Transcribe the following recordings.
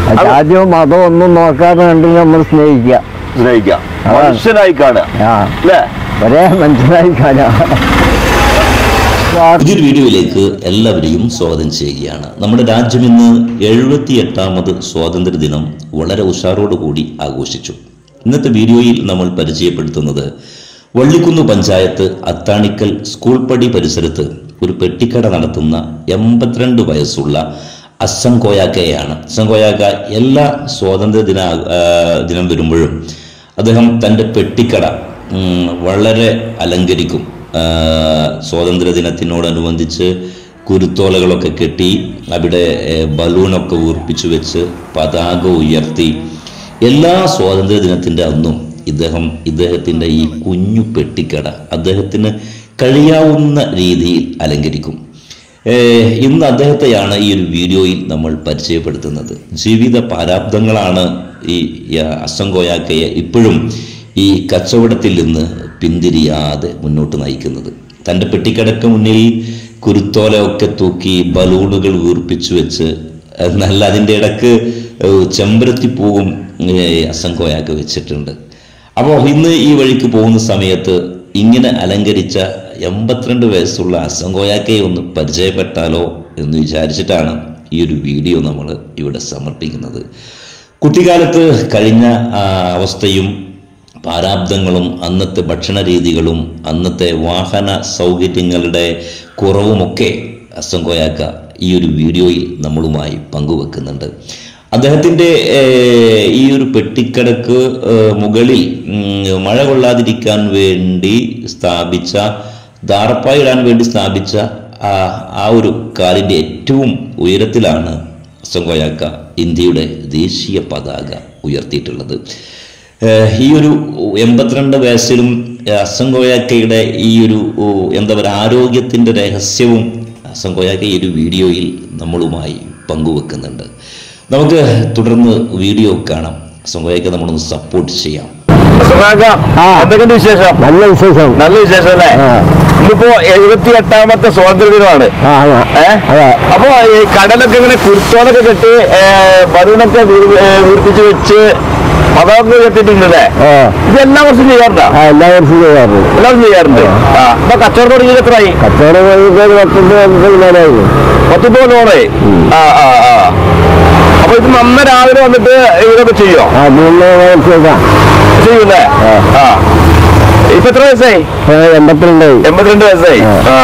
ജാതിയോ മതമോ ഒന്നും നോക്കാതെ കണ്ട് നമ്മൾ സ്നേഹിക്കുക സ്നേഹിക്കാം അതാണ്. മനുഷ്യനായി കാണുക ആ അല്ലേ ഒരേ മനുഷ്യനായി കാണാം പുതിയൊരു വീഡിയോയിലേക്ക് എല്ലാവരെയും സ്വാഗതം ചെയ്യുകയാണ് നമ്മുടെ രാജ്യം ഇന്ന് എഴുപത്തി എട്ടാമത് സ്വാതന്ത്ര്യ ദിനം വളരെ ഉഷാറോടുകൂടി ആഘോഷിച്ചു ഇന്നത്തെ വീഡിയോയിൽ നമ്മൾ പരിചയപ്പെടുത്തുന്നത് വള്ളിക്കുന്ന് പഞ്ചായത്ത് അത്താണിക്കൽ സ്കൂൾ പടി പരിസരത്ത് ഒരു പെട്ടിക്കട നടത്തുന്ന എൺപത്തിരണ്ട് വയസ്സുള്ള അസം കോയാക്കയാണ് അസം കോയാക്ക എല്ലാ സ്വാതന്ത്ര്യ ദിന ആ, ദിനം വരുമ്പോഴും അദ്ദേഹം തൻ്റെ പെട്ടിക്കട ഉം, വളരെ അലങ്കരിക്കും ആ, സ്വാതന്ത്ര്യ ദിനത്തിനോടനുബന്ധിച്ച് കുരുത്തോലകളൊക്കെ കെട്ടി അവിടെ ഏ, ബലൂണൊക്കെ ഊർപ്പിച്ചു വെച്ച് പതാക ഉയർത്തി എല്ലാ സ്വാതന്ത്ര്യ ദിനത്തിൻ്റെ അന്നും ഇദ്ദേഹം ഇദ്ദേഹത്തിൻ്റെ ഈ കുഞ്ഞു പെട്ടിക്കട അദ്ദേഹത്തിന് കഴിയാവുന്ന രീതിയിൽ അലങ്കരിക്കും ഏഹ് ഇന്ന് അദ്ദേഹത്തെയാണ് ഈ ഒരു വീഡിയോയിൽ നമ്മൾ പരിചയപ്പെടുത്തുന്നത് ജീവിത പാരാബ്ദങ്ങളാണ് ഈ ഈ അസം കോയാക്കയെ ഇപ്പോഴും ഈ കച്ചവടത്തിൽ നിന്ന് പിന്തിരിയാതെ മുന്നോട്ട് നയിക്കുന്നത് തൻ്റെ പെട്ടിക്കടക്ക് മുന്നിൽ കുരുത്തോലയൊക്കെ തൂക്കി ബലൂണുകൾ വീർപ്പിച്ചു വെച്ച് നല്ല അതിൻ്റെ ഇടക്ക് ഏഹ് ചെമ്പരത്തി പൂവും ഏഹ് അസം കോയാക്ക വെച്ചിട്ടുണ്ട് അപ്പോൾ ഇന്ന് ഈ വഴിക്ക് പോകുന്ന സമയത്ത് ഇങ്ങനെ അലങ്കരിച്ച എൺപത്തിരണ്ട് വയസ്സുള്ള അസംഗോയാക്കയെ ഒന്ന് പരിചയപ്പെട്ടാലോ എന്ന് വിചാരിച്ചിട്ടാണ് ഈ ഒരു വീഡിയോ നമ്മൾ ഇവിടെ സമർപ്പിക്കുന്നത് കുട്ടിക്കാലത്ത് കഴിഞ്ഞ ആ, അവസ്ഥയും പാരാബ്ദങ്ങളും അന്നത്തെ ഭക്ഷണ രീതികളും അന്നത്തെ വാഹന സൗകര്യങ്ങളുടെ കുറവുമൊക്കെ അസംഗോയാക്ക ഈ ഒരു വീഡിയോയിൽ നമ്മളുമായി പങ്കുവെക്കുന്നുണ്ട് അദ്ദേഹത്തിൻ്റെ ഏഹ്, ഈ ഒരു പെട്ടിക്കടക്ക് ഏഹ്, മുകളിൽ ഉം, മഴ കൊള്ളാതിരിക്കാൻ വേണ്ടി സ്ഥാപിച്ച ദാർപ്പായ ഇടാൻ വേണ്ടി സ്ഥാപിച്ച ആ ആ ഒരു കാലിൻ്റെ ഏറ്റവും ഉയരത്തിലാണ് അസംഗോയാക്ക ഇന്ത്യയുടെ ദേശീയ പതാക ഉയർത്തിയിട്ടുള്ളത് ഏഹ്, ഈ ഒരു എൺപത്തിരണ്ട് വയസ്സിലും അസംഗോയാക്കയുടെ ഈ ഒരു ഓ, എന്താ പറയുക ആരോഗ്യത്തിൻ്റെ രഹസ്യവും അസംഗോയാക്ക ഈ ഒരു വീഡിയോയിൽ നമ്മളുമായി പങ്കുവെക്കുന്നുണ്ട് നമുക്ക് തുടർന്ന് വീഡിയോ കാണാം അസംഗോയാക്ക നമ്മളൊന്ന് സപ്പോർട്ട് ചെയ്യാം സുഖാക്ക, ആ. എന്തൊക്കെയുണ്ട് വിശേഷം നല്ല വിശേഷം നല്ല വിശേഷം അല്ലേ ആ. ഇന്നിപ്പോ എഴുപത്തി എട്ടാമത്തെ സ്വാതന്ത്ര്യ ദിനമാണ് ആ ആ. ഏ? അതെ അപ്പൊ ഈ കടലൊക്കെ ഇങ്ങനെ കുരുത്തോലൊക്കെ കെട്ടി ബലൂണൊക്കെ വീർപ്പിച്ച് വെച്ച് പതാക കെട്ടിട്ടുണ്ടല്ലേ ആ ഇത് എല്ലാ വർഷവും ചെയ്യാറുണ്ടോ ആ എല്ലാ വർഷവും ചെയ്യാറുണ്ട് എല്ലാവരും ചെയ്യാറുണ്ട് ആ അപ്പൊ കച്ചവടം തുടങ്ങിയത് എത്രയായി കച്ചവടം കഴിഞ്ഞിട്ട് ഒരു പത്തൊമ്പത് അമ്പതിനാലായിരുന്നു പത്തൊമ്പത് ലോണേ ആ ആ ആ അപ്പൊ ഇത് നന്ന രാവിലെ വന്നിട്ട് ഇതൊക്കെ ചെയ്യോ ആ മൂന്ന് വർഷം ചെയ്യൂലേ ആ ഇപ്പൊ എത്ര വയസ്സായി എൺപത്തിരണ്ടായി എൺപത്തിരണ്ട് വയസ്സായി ആ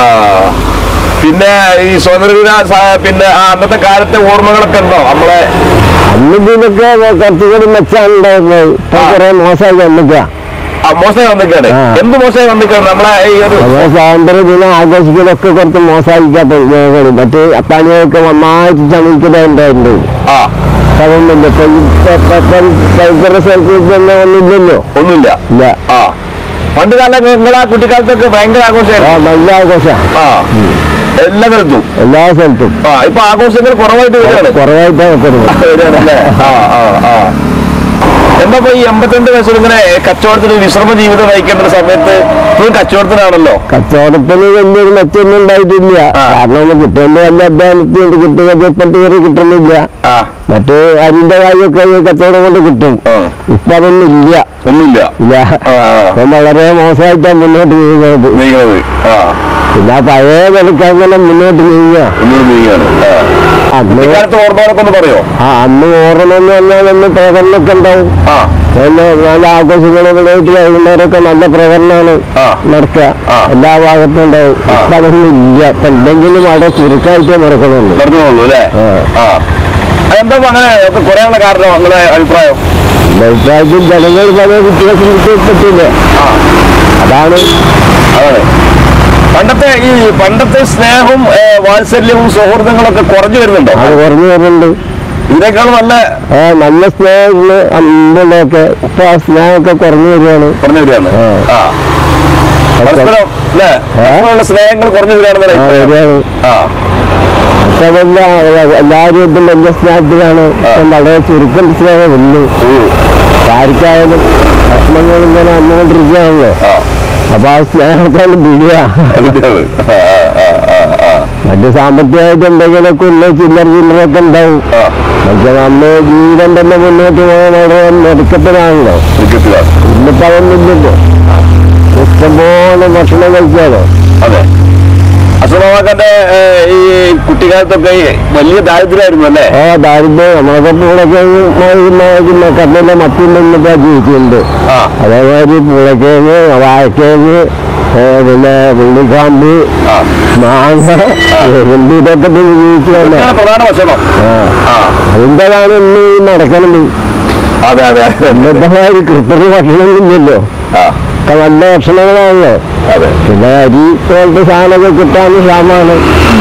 പിന്നെ ഈ സ്വാതന്ത്ര്യദിന സ- പിന്നെ ആ അന്നത്തെ കാലത്തെ ഓർമ്മകളൊക്കെ ഉണ്ടോ നമ്മളെ അന്ന് ഇതിനൊക്കെ കുറച്ചുകൂടി മെച്ചാണ് ഉണ്ടായിരുന്നത് ഇപ്പൊ ആ. കുറെ മോശമായി വന്നിക്കാ ആ, മോശമായി വന്നിക്കാണ് ആ. എന്ത് മോശമായി വന്നിക്കാണ് നമ്മളെ ഈ ഒരു നമ്മളെ സ്വാതന്ത്ര്യ ദിനം ആഘോഷിക്കലൊക്കെ കുറച്ച് മോശമായിക്കാത്ത മേഖല മറ്റ് പണിയൊക്കെ നന്നായിട്ട് ചമിക്കുന്നതുണ്ടായിട്ടുണ്ട് ആ അതൊന്നുമില്ല ഇപ്പൊ സൗകര്യ സ്ഥലത്ത് ഒന്നുമില്ലല്ലോ ഒന്നുമില്ല ഇല്ല ആ പണ്ട് കാലം നിങ്ങളെ ആ കുട്ടിക്കാലത്തൊക്കെ ഭയങ്കര ആ ആഘോഷമായിരുന്നു നല്ല ആഘോഷം ആ എല്ലാ സ്ഥലത്തും എല്ലാ സ്ഥലത്തും ആ ഇപ്പൊ ആഘോഷങ്ങൾ കുറവായിട്ട് വരികയാണ് കുറവായിട്ടാണ് വെക്കുന്നത് വരികയാണല്ലേ ആ ആ ആ എന്താ ഇപ്പൊ ഈ എൺപത്തിരണ്ട് വയസ്സിൽ ഇങ്ങനെ കച്ചവടത്തിന് വിശ്രമ ജീവിതം നയിക്കേണ്ട ഒരു സമയത്ത് നിങ്ങൾ കച്ചവടത്തിനാണല്ലോ കച്ചവടത്തിന് വലിയൊരു മെച്ചൊന്നും ഉണ്ടായിട്ടില്ല ആ. കാരണം ഒന്ന് കിട്ടേണ്ട വല്ല അധ്വാനത്തിനുണ്ട് കിട്ടുന്നത് ഇപ്പം കയറി കിട്ടുന്നില്ല ആ മറ്റേ അരിന്റെ കാര്യമൊക്കെ ഈ കച്ചവടം കൊണ്ട് കിട്ടും ആ. ഇപ്പൊ അതൊന്നും ഇല്ല ഒന്നുമില്ല ഇല്ല ആ, ആ. ഇപ്പം വളരെ മോശമായിട്ടാണ് മുന്നോട്ട് നീങ്ങുന്നത് നീങ്ങുന്നത് ആ പിന്നെ ആ പഴയ നിലയ്ക്ക് അങ്ങനെ മുന്നോട്ട് നീങ്ങുക ഒന്നും നീങ്ങാണ് ആ അന്ന് കുട്ടിക്കാലത്ത് ഓർമ്മകളൊക്കെ ഒന്ന് പറയോ ആ അന്ന് ഓർണമെന്ന് പറഞ്ഞാൽ അന്ന് പ്രകടനമൊക്കെ ഉണ്ടാവും ആ പിന്നെ നല്ല ആഘോഷങ്ങളൊക്കെ വൈകുന്നേരമൊക്കെ നല്ല പ്രകടനമാണ് ആ. നടക്കുക ആ. എല്ലാ ഭാഗത്തും ഉണ്ടാവും ആ. ഇപ്പൊ അതൊന്നും ഇല്ല ഇപ്പൊ എന്തെങ്കിലും അവിടെ ചുരുക്കമായിട്ടേ നടക്കണുള്ളൂ നടന്നുള്ളൂ അല്ലേ ആ. ആ അതെന്താ ഇപ്പൊ അങ്ങനെ ഒക്കെ കുറയാനുള്ള കാരണം നിങ്ങളുടെ അഭിപ്രായം ഇപ്രാവശ്യം ജനങ്ങൾ പല വ്യത്യാസം പറ്റില്ല ആ അതാണ് അതാണ് പണ്ടത്തെ ഈ പണ്ടത്തെ സ്നേഹവും ഏ, വാത്സല്യവും സൗഹൃദങ്ങളൊക്കെ കുറഞ്ഞു വരുന്നുണ്ടോ അത് കുറഞ്ഞു വരുന്നുണ്ട് ഇതിനേക്കാൾ നല്ല ആ നല്ല സ്നേഹമുള്ള അമ്പലൊക്കെ ഇപ്പൊ ആ സ്നേഹമൊക്കെ കുറഞ്ഞു വരികയാണ് കുറഞ്ഞു വരികയാണ് ആ. ആ പരസ്പരം അല്ലേ പരസ്പരമുള്ള സ്നേഹങ്ങൾ കുറഞ്ഞു വരികയാണെന്ന് ആ, അഭിപ്രായം. വരികയാണ് ആ ഇപ്പൊ അതെല്ലാം എല്ലാവരും ഇതും വലിയ സ്നേഹത്തിലാണ് ഇപ്പം വളരെ ചുരുക്കം സ്നേഹമുള്ളൂ ഉം. ആർക്കായാലും ഭക്ഷണങ്ങൾ ഇങ്ങനെ വന്നുകൊണ്ടിരിക്കുകയാണല്ലോ ആ അപ്പൊ ആ സ്നേഹത്തോട് വിടുക അതിന്റെയാണ്. ആ, ആ, ആ, ആ. മറ്റ് സാമ്പത്തികമായിട്ട് എന്തെങ്കിലുമൊക്കെ ഉള്ള ചില്ലറ ചില്ലറൊക്കെ ഉണ്ടാവും ആ പക്ഷെ നമ്മൾ ജീവിതം തന്നെ മുന്നോട്ട് പോകാൻ വളരെ മെടുക്കത്തിലാണല്ലോ ക്രിക്കറ്റിലാണ് ഇന്നിപ്പോ അതൊന്നുമില്ലല്ലോ ഇഷ്ടംപോലെ ഭക്ഷണം കഴിക്കാലോ അതെ അസുഖമാക്കന്റെ ഈ കുട്ടിക്കാലത്തൊക്കെ വലിയ ദാരിദ്ര്യമായിരുന്നു അല്ലേ ആ ദാരിദ്ര്യം നമ്മളൊക്കെ പൂളക്കിഴങ്ങ് കണ്ണിലെ മത്തി നിന്നിട്ടാ ജീവിച്ചിട്ടുണ്ട് ആ അതേമാതിരി പൂളക്കിഴങ്ങ് വാഴക്കിഴങ്ങ് ഏ, പിന്നെ പുള്ളിക്കാമ്പ് ആ മാങ്ങ എന്ത് ഇതൊക്കെ തിന്ന് ജീവിച്ചു തന്നെ ഇതാണ് പ്രധാന ഭക്ഷണം ആ ആ അതിൻ്റെതാണ് ഇന്ന് ഈ നടക്കണത് അതെ അതെ അതെ ഇന്നത്തെ മാതിരി കൃത്രിമ ഭക്ഷണമൊന്നുമില്ലല്ലോ ആ ഒക്കെ നല്ല ഭക്ഷണങ്ങളാണല്ലോ അതെ പിന്നെ അരി പോലത്തെ സാധനമൊക്കെ കിട്ടാൻ ക്ഷാമാണ്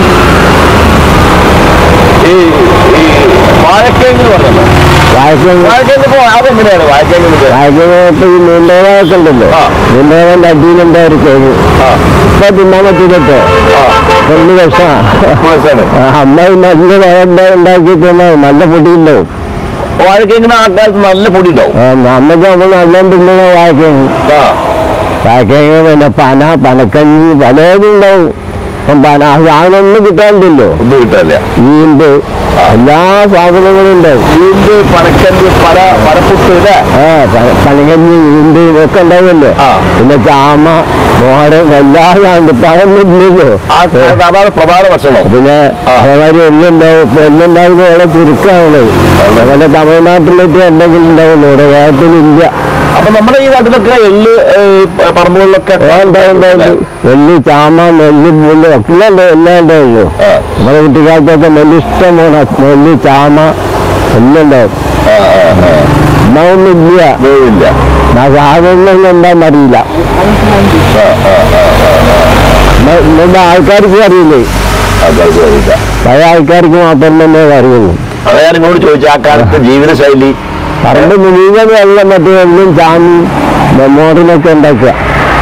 ഈ ഈ വാഴക്കേങ്ങ് പറഞ്ഞല്ലോ വാഴക്കിഴങ്ങ് വാഴക്കേങ്ങ് ഇപ്പോ അതെങ്ങനെയാണ് വാഴക്കേങ്ങ് വാഴക്കിഴങ്ങ് ഇപ്പൊ ഈ നീണ്ടോളൊക്കെ ഉണ്ടല്ലോ ആ. നീണ്ടോളന്റെ അടിയിലുണ്ടായിരുന്നു കിഴങ്ങ് ആ ഇപ്പൊ തിന്നാൻ പറ്റില്ലട്ടോ ആ വലിയ വിഷമാണ് മനസ്സിലാണ് അമ്മ നല്ല വേണ്ട ഉണ്ടാക്കി തിന്നാൽ നല്ല പൊടിയുണ്ടാവും വാഴക്കേങ്ങിന് ആ കാലത്ത് നല്ല പൊടി ഉണ്ടാവും ആ, അമ്മയ്ക്ക് നമ്മൾ നല്ല തിന്നുന്ന വാഴക്കിഴങ്ങ് ആ വാഴക്കിഴങ്ങ് പിന്നെ പന പനക്കഞ്ഞി പലതും ഉണ്ടാവും അപ്പം പന ആ സാധനമൊന്നും കിട്ടാനില്ലല്ലോ ഒന്നും കിട്ടാനില്ല ഈണ്ട് എല്ലാ സാധനങ്ങളും ഉണ്ടാവും വീണ്ടും പനക്കന്ത് പല പരപ്പുട്ട് അല്ലേ ആ പ- പനകഞ്ഞി ഈണ്ട് ഇതൊക്കെ ഉണ്ടാവുമല്ലോ ആ. പിന്നെ ചാമ മോരം എല്ലാ സാധനം പഴമൊന്നും ഇല്ലല്ലോ ആ അതാണ് പ്രധാന ഭക്ഷണം പിന്നെ ആ. അതേമാതിരി എല്ലുണ്ടാവും ഇപ്പൊ എല്ലുണ്ടാവുന്ന വളരെ ചുരുക്കമാണുള്ളത് അതുപോലെ തമിഴ്നാട്ടിലേക്ക് എന്തെങ്കിലും ഉണ്ടാവുള്ളൂ ഇവിടെ കേരളത്തിലില്ല അപ്പൊ നമ്മുടെ ഈ നാട്ടിലൊക്കെ എള്ള് ഏ, പറമ്പുകളിലൊക്കെ ഉണ്ടാവും ഉണ്ടാവും എല്ല് ചാമ നെല്ല് പുല്ല് ഒക്കെ ഉണ്ട് എല്ലാം ഉണ്ടാവുള്ളൂ ആ. നമ്മുടെ കുട്ടിക്കാലത്തൊക്കെ നെല്ല് ഇഷ്ടം പോലെ നെല്ല് ചാമ എല്ലാം ഉണ്ടാവും ആ, ആ, ആ. ഉണ്ടാവുന്നില്ല വേവില്ല ആ സാധനങ്ങളൊന്നും എന്താണെന്ന് അറിയില്ല ആ, ആ, ആ. ഇന്ന- ഇന്നത്തെ ആൾക്കാർക്ക് അറിയില്ലേ അതെ അതെ അതെ പഴയ ആൾക്കാർക്ക് മാത്രം തന്നെ അറിയുള്ളൂ അതാ ഞാൻ ഇങ്ങോട്ട് ചോദിച്ചു ആ കാലത്തെ ജീവിതശൈലി പണ്ട് മുഴുവൻ വെള്ളം മറ്റേ എല്ലാം ചാമി മോറിനൊക്കെ ഉണ്ടാക്കുക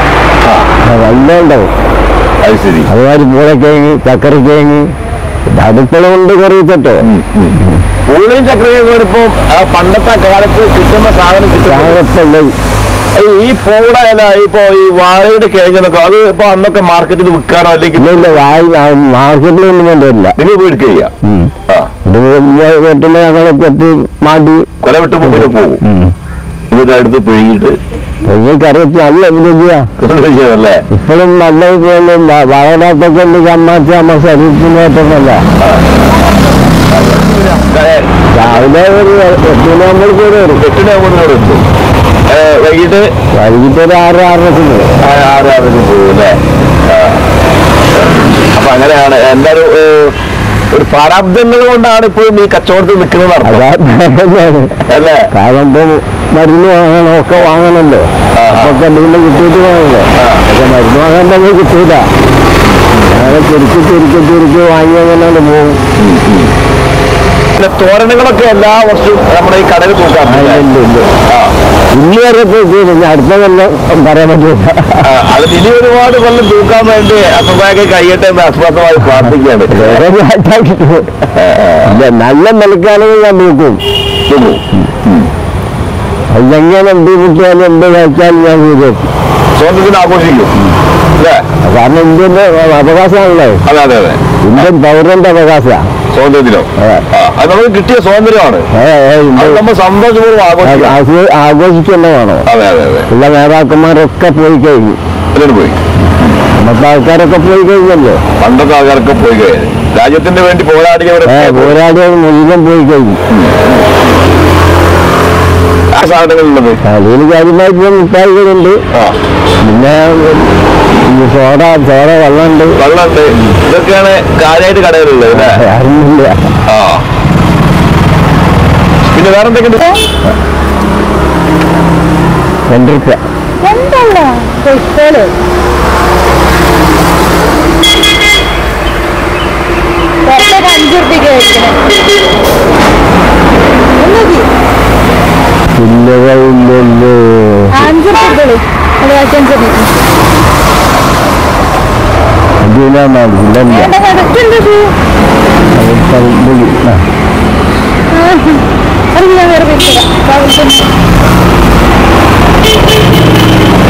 നല്ല ഉണ്ടാവും അത് ശരി അതുമാതിരി പൂളക്കിഴങ്ങ് ചക്കരക്കിഴങ്ങ് അടുക്കള കൊണ്ട് കറിയിട്ടോ ഉള്ളിയും ചക്രയും ഇപ്പൊ പണ്ടത്തെ കാലത്ത് കിട്ടുന്ന സാധനം കിട്ടുന്ന ചാകത്തുള്ള ഈ പൂട ഇല ഇപ്പൊ ഈ വാഴയുടെ കിഴങ്ങനൊക്കെ അത് ഇപ്പൊ അന്നൊക്കെ മാർക്കറ്റിൽ വിൽക്കാനോ അല്ലെങ്കിൽ ഇല്ല ഇല്ല വായി മാർക്കറ്റിലൊന്നും കൊണ്ടുവരില്ല നിങ്ങൾ മേടിക്കുക ചെയ്യാം ഉം. ആ ഇത് വീട്ടിൽ ഞങ്ങളൊക്കെ എത്തി മാറ്റി കൊല വിട്ട് മുമ്പിൽ പോകും എന്നിട്ട് അടുത്ത് പിഴുകിയിട്ട് ഈ കറി വെച്ച് നല്ല എന്തിനാ ചെയ്യണല്ലേ ഇപ്പോഴും നല്ല വളരാത്തൊക്കെ ഉണ്ട് അമ്മാച്ച അമ്മ ശരീരത്തിന് പറ്റുന്നല്ല രാവിലെ ഒരു എട്ടുമണിയാകുമ്പോഴേക്കും ഒരു വരും എട്ടിന് ആകുമ്പോൾ എത്തും ഏ, വൈകിട്ട് വൈകിട്ട് ഒരു ആറ് ആറരക്ക് വരും ആ ആറ് ആറിന് പോകും അല്ലേ ആ. അപ്പൊ അങ്ങനെയാണ് എന്റെ ഒരു ഏ, ഒരു പ്രാരാബ്ദങ്ങൾ കൊണ്ടാണ് ഇപ്പോഴും ഈ കച്ചവടത്തിൽ നിൽക്കുന്നത് അർത്ഥം അതാ തന്നെയാണ്. അല്ലേ കാരണം ഇപ്പൊ മരുന്ന് വാങ്ങണം ഒക്കെ വാങ്ങണല്ലോ ആ, ആ. അപ്പൊ എന്തെങ്കിലും കിട്ടിയിട്ട് വാങ്ങണല്ലോ ആ. പക്ഷെ മരുന്ന് വാങ്ങണ്ടെങ്കിൽ കിട്ടൂല അങ്ങനെ ചുരുക്കി ചുരുക്കി ചുരുക്കി വാങ്ങി അങ്ങനെ പോകും പിന്നെ തോരണങ്ങളൊക്കെ എല്ലാ വർഷവും നമ്മുടെ ഈ കടയിൽ തൂക്കാറുണ്ട് അതിലുണ്ട് ഉണ്ട് ആ ഇനി വരെ ഇപ്പൊ ഇനി അടുത്ത കൊല്ലം പറയാൻ പറ്റൂല ആ, അത് ഇനി ഒരുപാട് കൊല്ലം തൂക്കാൻ വേണ്ടി അസുഖമൊക്കെ കഴിയട്ടെ എന്ന് ആസ്വാദമായി പ്രാർത്ഥിക്കുകയാണ് വേറെ മാറ്റാക്കിട്ട് ഇല്ല നല്ല നിലക്കാണെങ്കിൽ ഞാൻ നോക്കും അതെങ്ങനെ എന്ത് കിട്ടിയാലും എന്ത് കഴിച്ചാലും ഞാൻ ചെയ്തു സ്വാതന്ത്ര്യത്തിന് ആഘോഷിക്കും അല്ലേ കാരണം ഇന്ത്യന്റെ അവകാശമാണല്ലോ അതെ അതെ അതെ ഇന്ത്യൻ പൗരന്റെ അവകാശമാണ് സ്വാതന്ത്ര്യത്തിനോ അതെ. ആ, അത് നമുക്ക് കിട്ടിയ സ്വാതന്ത്ര്യമാണ് അത് നമ്മൾ സന്തോഷപൂർവ്വം ആഘോഷിക്കാം ആഘോഷിക്കേണ്ടതാണോ അതെ അതെ അതെ ഉള്ള നേതാക്കന്മാരൊക്കെ പോയി കഴിഞ്ഞു അതിന് പോയി മറ്റേ ആൾക്കാരൊക്കെ പോയി കഴിഞ്ഞല്ലോ പണ്ടത്തെ ആൾക്കാരൊക്കെ പോയി കഴിഞ്ഞു രാജ്യത്തിന് വേണ്ടി പോരാടിയവരൊക്കെ ഏ പോരാടിയത് മുഴുവൻ പോയി കഴിഞ്ഞു ആ സാധനങ്ങളുള്ളത് അതിന് കാര്യമായിട്ട് മിഠായികളുണ്ട് ആ പിന്നെ ഈ സോഡ സോഡ വെള്ളമുണ്ട് വെള്ളമുണ്ട് ഇതൊക്കെയാണ് കാര്യമായിട്ട് കടയിലുള്ളത് അല്ലേ അറിയില്ല ആ പിന്നെ വേറെ എന്തൊക്കെയുണ്ട് രണ്ടിരിക്ക എന്തല്ല പൊയ്ക്കോള് പുറത്തൊക്കെ അഞ്ചു റുപ്യക്ക് മേടിക്കണേ ഒന്നുമതി ചില്ലകളില്ലല്ലോ അഞ്ചു റുപ്യക്കുള്ളൂ അത് അഞ്ചു റുപ്യ അതിനാണ് ചില്ലല്ല വേണ്ട കടക്കുണ്ടത് അത് ഞാൻ വേറെ വെച്ചതാ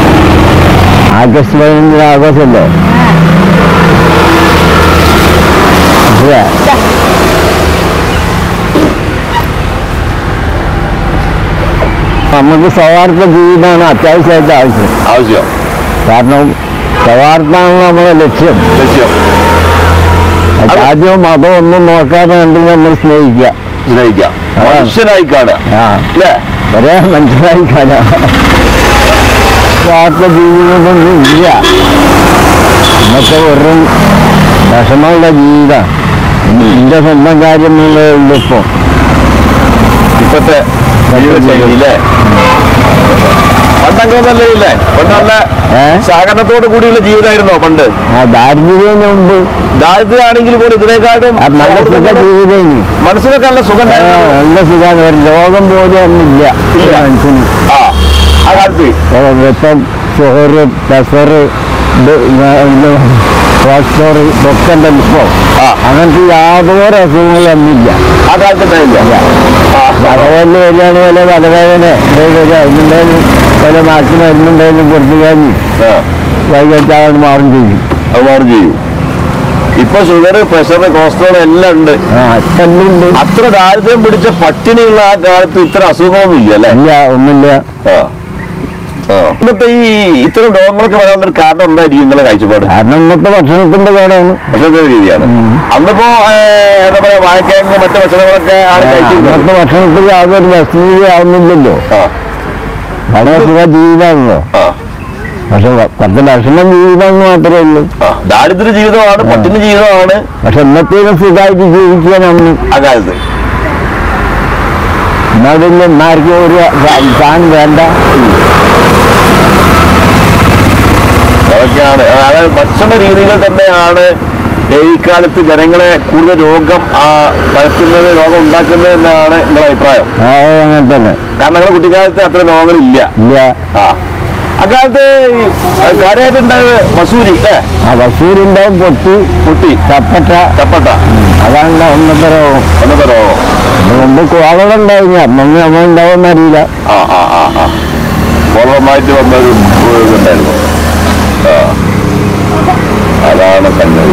ആഗസ്റ്റ് പതിനഞ്ചിന് ആഘോഷമല്ലേ ഇല്ല നമുക്ക് സൗഹാർദ്ദ ജീവിതമാണ് അത്യാവശ്യമായിട്ട് ആവശ്യം ആവശ്യം കാരണം സൗഹാർദ്ദമാണ് നമ്മുടെ ലക്ഷ്യം ലക്ഷ്യം അത് ആദ്യവും മതം ഒന്നും നോക്കാതെ കണ്ട് നമ്മൾ സ്നേഹിക്കുക സ്നേഹിക്കാം ആ. മനുഷ്യനായി കാണുക ആ അല്ലേ ഒരേ മനസ്സിലായി കാണാം സ്വാർത്ഥ ജീവിതമൊന്നും ഇല്ല ഇന്നത്തെ വെറും വിഷമമുള്ള ജീവിതം എന്റെ സ്വന്തം കാര്യങ്ങളേ ഉള്ളൂ ഇപ്പൊ ഇപ്പത്തെ ജീവിതശൈലി അല്ലേ പണ്ടങ്ങനെ നല്ല ഇല്ലേ പണ്ട് നല്ല ഏ? സഹകരണത്തോട് കൂടിയുള്ള ജീവിതമായിരുന്നോ പണ്ട് ആ ദാരിദ്ര്യത്തിന് മുമ്പ് ദാരിദ്ര്യമാണെങ്കിൽ പോലും ഇതിനേക്കാളും ആ നല്ല സുഖ ജീവിതം ഇനി മനസ്സിനൊക്കെ നല്ല സുഖം ആ, ഉണ്ടായിരുന്നു. നല്ല സുഖമാണ് ഒരു രോഗം പോലും ഒന്നുമില്ല ഇല്ല. മനുഷ്യന് ആ ആ കാലത്ത് ഇപ്പം ഷുഗറ് പ്രഷറ് കൊളസ്ട്രോൾ ഇതൊക്കെ ഉണ്ടല്ലോ ഇപ്പൊ ആ. അങ്ങനത്തെ യാതൊരു അസുഖങ്ങളൊന്നുമില്ല ആ കാലത്ത് ഉണ്ടായില്ല ആ, തലവേദന വരികയാണ് വല്ല തലവേദന വരിക അതിനുണ്ടായാലും വല്ല നാട്ടിൽ മരുന്നുണ്ടായാലും കൊടുത്തു കഴിഞ്ഞ് ആ, വൈകിട്ടാണ് മാറും ചെയ്യും അത് മാറും ചെയ്യും ഇപ്പൊ ഷുഗർ പ്രഷർ കൊളസ്ട്രോൾ എല്ലാം ഉണ്ട് ആ തല്ലുണ്ട് അത്ര ദാരിദ്ര്യം പിടിച്ച പട്ടിണിയുള്ള ആ കാലത്ത് ഇത്ര അസുഖമൊന്നും ഇല്ല അല്ലേ ഇല്ല ഒന്നുമില്ല ആ. ആ. ഇന്നത്തെ ഈ ഇത്തരം രോഗങ്ങളൊക്കെ വരാൻ ഒരു കാരണം എന്തായിരിക്കും നിങ്ങളെ കാഴ്ചപ്പാട് കാരണം ഇന്നത്തെ ഭക്ഷണത്തിന്റെ കേടാണ് ഭക്ഷണത്തിന്റെ രീതിയാണ് ഉം. അന്നിപ്പോ ഏഹ്, എന്താ പറയാ വാഴക്കിഴങ്ങ് മറ്റു ഭക്ഷണങ്ങളൊക്കെ ആണ് കഴിച്ചിരുന്നത് ഇന്നത്തെ ഭക്ഷണത്തിൽ യാതൊരു വിഷമീതി ആവുന്നില്ലല്ലോ ആ വളരെ സുഖ ജീവിതമാണല്ലോ ആ പക്ഷെ കുറച്ച് ഭക്ഷണം ജീവിതം മാത്രമേ ഉള്ളൂ ആ ദാരിദ്ര്യ ജീവിതമാണ് പട്ടിണി ജീവിതമാണ് പക്ഷെ എന്നത്തേലും സുഖമായിട്ട് ജീവിക്കാൻ അന്ന് ആ കാലത്ത് എന്നാലും എന്നാർക്കും ഒരു താൻ വേണ്ട അതൊക്കെയാണ് അതായത് ഭക്ഷണ രീതികൾ തന്നെയാണ് ഈ കാലത്ത് ജനങ്ങളെ കൂടുതൽ രോഗം ആ, പരത്തുന്നത് രോഗം ഉണ്ടാക്കുന്നത് എന്നാണ് നിങ്ങളുടെ അഭിപ്രായം ആ അങ്ങനെ തന്നെ കാരണം നിങ്ങളുടെ കുട്ടിക്കാലത്ത് അത്ര രോഗങ്ങളില്ല ഇല്ല ആ അക്കാലത്ത് ഈ കാര്യമായിട്ടുണ്ടായത് മസൂരി അല്ലേ ആ വസൂരുണ്ടാവും പൊട്ടി കുട്ടി ചപ്പട്ട ചപ്പട്ട അതാണ് ഒന്നത്തെ രോഗം എന്നൊക്കെ രോഗം ഇത് മുമ്പ് കോളുണ്ടായിരുന്നു അന്നൊന്നും നമ്മൾ ഉണ്ടാവുമെന്ന് അറിയില്ല ആ ആ ആ ആ പൂർവ്വമായിട്ട് വന്നൊരു ഇതുണ്ടായിരുന്നു ആ അതാണ് സംഗതി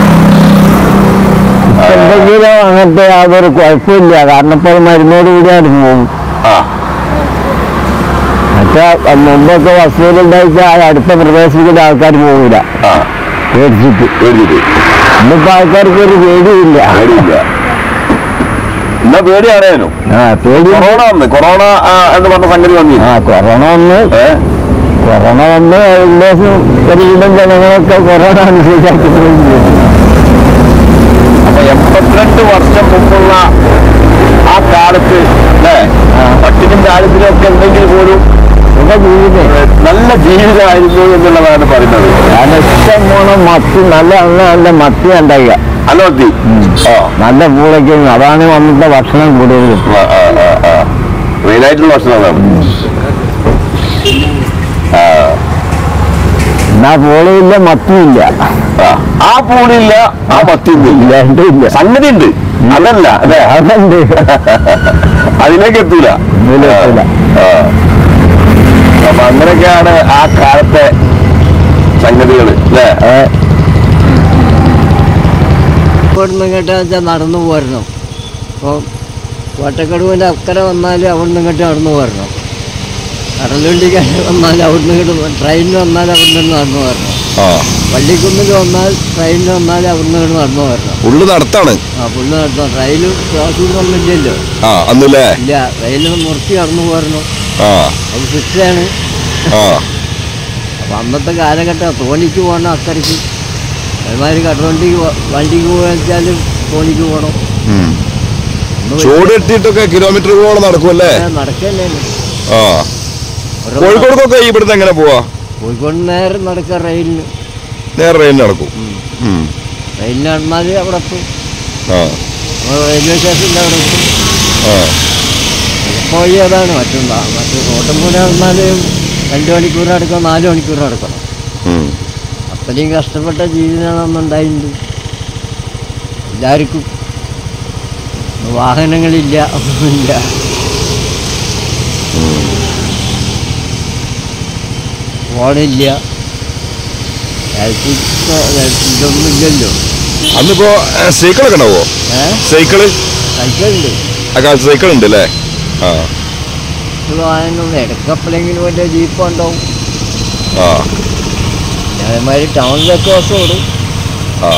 എന്തെങ്കിലും അങ്ങനത്തെ യാതൊരു കുഴപ്പമില്ല കാരണം ഇപ്പോൾ മരുന്നോട് കൂടിയാണ് പോകും ആ മറ്റേ മുമ്പൊക്കെ വസൂലുണ്ടായിച്ചാൽ ആ അടുത്ത പ്രദേശത്തേക്ക് ആൾക്കാർ പോകില്ല ആ പേടിച്ചിട്ട് പേടിയിട്ട് ഇന്നിപ്പോൾ ആൾക്കാർക്ക് ഒരു പേടിയില്ല പേടിയില്ല എന്നാ പേടിയാണേനും ആ പേടി കൊറോണ വന്ന് കൊറോണ ആ, എന്ന് പറഞ്ഞ സംഗതി വന്നി ആ കൊറോണ വന്ന് ഏ കൊറോണ വന്ന് ഏകദേശം ഒരുവിധം ജനങ്ങളൊക്കെ കൊറോണ അനുസരിച്ചാക്കി പോവുകയും ചെയ്തു അപ്പൊ എൺപത്തിരണ്ട് വർഷം മുമ്പുള്ള ആ കാലത്ത് അല്ലേ പട്ടിനും ദാരിദ്ര്യം ഒക്കെ ഉണ്ടെങ്കിൽ പോലും സുഖ ജീവിതം ഏ, നല്ല ജീവിതമായിരുന്നു എന്നുള്ളതാണ് പറയുന്നത് കാരണം ഇഷ്ടം പോലെ മത്തി നല്ല നല്ല നല്ല മത്തി ഉണ്ടാക്കുക അല്ല മതി ആ നല്ല പൂളയ്ക്ക് അതാണ് വന്നിട്ട് ഭക്ഷണം കൂടുതലും ആ, ആ, ആ, ആ. മെയിനായിട്ടുള്ള ഭക്ഷണം അതാണ് ആ, എന്നാ പൂളയില്ല മത്തിയില്ല ആ. ആ പൂളില്ല ആ മത്തിയൊന്നുമില്ല രണ്ടും ഇല്ല സംഗതി ഉണ്ട് അതല്ല അല്ലേ അതുണ്ട് അതിലേക്ക് എത്തൂല ഇതിലെത്തൂല. ആ. അപ്പൊ അങ്ങനെയൊക്കെയാണ് ആ കാലത്തെ സംഗതികൾ അല്ലേ ഏ, ഇവിടുന്ന് ഇങ്ങോട്ട് വെച്ചാൽ നടന്നു പോരണം അപ്പോൾ കോട്ടക്കടുവിൻ്റെ അക്കരെ വന്നാൽ അവിടുന്ന് ഇങ്ങോട്ട് നടന്നു പോരണം കടലുണ്ടിക്ക് വന്നാൽ അവിടുന്ന് ഇങ്ങോട്ട് ട്രെയിനിന് വന്നാൽ അവിടുന്ന് ഇങ്ങോട്ട് നടന്നു പോരണം ആ പള്ളിക്കുന്നിൽ വന്നാൽ ട്രെയിനിന് വന്നാൽ അവിടുന്ന് ഇങ്ങോട്ട് നടന്നു പോരണം ഉള്ളു നടത്താണ് ആ പുള്ളി നടത്തണം ട്രെയിൻ ക്രോസിംഗ് ഇല്ലല്ലോ ആ അന്നല്ലേ ഇല്ല ട്രെയിനിൽ മുറിച്ച് കടന്നു പോരണം ആ അത് ശിക്ഷയാണ് ആ അപ്പം അന്നത്തെ കാലഘട്ടം തോണിക്ക് പോകണം അക്കരയ്ക്ക് അതുമാതിരി കടവണ്ടിക്ക് പോ- വണ്ടിക്ക് പോകാൻ വെച്ചാൽ തോണിക്ക് പോകണം അന്ന് വലിയ- ചൂട് ഇട്ടിട്ടൊക്കെ കിലോമീറ്ററുകളോളം നടക്കുമല്ലേ ആ, നടക്കല്ലേ ആ കോഴിക്കോടൊക്കെ ഇവിടുന്ന് എങ്ങനെ പോവാ കോഴിക്കോട് നേരെ നടക്കുക റെയിലിന് നേരെ ട്രെയിൻ നടക്കും ഉം. റെയിലിന് നടന്നാൽ അവിടെ എത്തും ആ നമ്മൾ റെയിൽവേ സ്റ്റേഷൻ്റെ അവിടെ എത്തും ആ പോയി അതാണ് മറ്റെന്താ മറ്റു റോട്ടും കൂടെ നടന്നാൽ രണ്ട് മണിക്കൂർ നടക്കണം നാല് മണിക്കൂർ നടക്കണം ഉം. അത്രയും കഷ്ടപ്പെട്ട ജീവിതമാണ് അന്നുണ്ടായിട്ടുണ്ട് എല്ലാവർക്കും വാഹനങ്ങളില്ല ഒന്നുമില്ല ഫോണില്ല ഇലക്ട്രിക് ഇതൊന്നും ഇല്ലല്ലോ അന്നിപ്പോ സൈക്കിളൊക്കെ ഉണ്ടാവോ ഏ സൈക്കിള് സൈക്കിളുണ്ട് ആ കാലത്ത് സൈക്കിൾ ഉണ്ട് അല്ലേ ആ സൈക്കിൾ വാങ്ങുന്നത് ഇടക്കപ്പലെങ്കിലും വലിയ ജീപ്പ് ഉണ്ടാവും ആ അതേമാതിരി ടൗണിലൊക്കെ ബസ് ഓടും ആ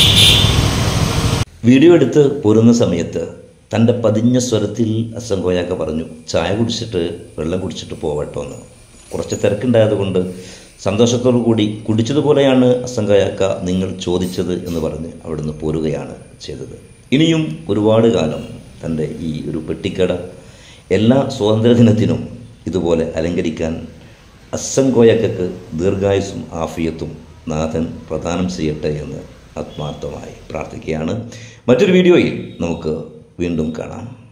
വീഡിയോ എടുത്ത് പോരുന്ന സമയത്ത് തൻ്റെ പതിഞ്ഞ സ്വരത്തിൽ അസംഗോയാക്ക പറഞ്ഞു ചായ കുടിച്ചിട്ട് വെള്ളം കുടിച്ചിട്ട് പോവട്ടോ എന്ന് കുറച്ച് തിരക്കുണ്ടായതുകൊണ്ട് സന്തോഷത്തോടു കൂടി കുടിച്ചതുപോലെയാണ് അസംഗോയാക്ക നിങ്ങൾ ചോദിച്ചത് എന്ന് പറഞ്ഞ് അവിടുന്ന് പോരുകയാണ് ചെയ്തത് ഇനിയും ഒരുപാട് കാലം തൻ്റെ ഈ ഒരു പെട്ടിക്കട എല്ലാ സ്വാതന്ത്ര്യദിനത്തിനും ഇതുപോലെ അലങ്കരിക്കാൻ അസംഗോയക്കക്ക് ദീർഘായുസും ആഫിയത്തും നാഥൻ പ്രദാനം ചെയ്യട്ടെ എന്ന് ആത്മാർത്ഥമായി പ്രാർത്ഥിക്കുകയാണ് മറ്റൊരു വീഡിയോയിൽ നമുക്ക് വീണ്ടും കാണാം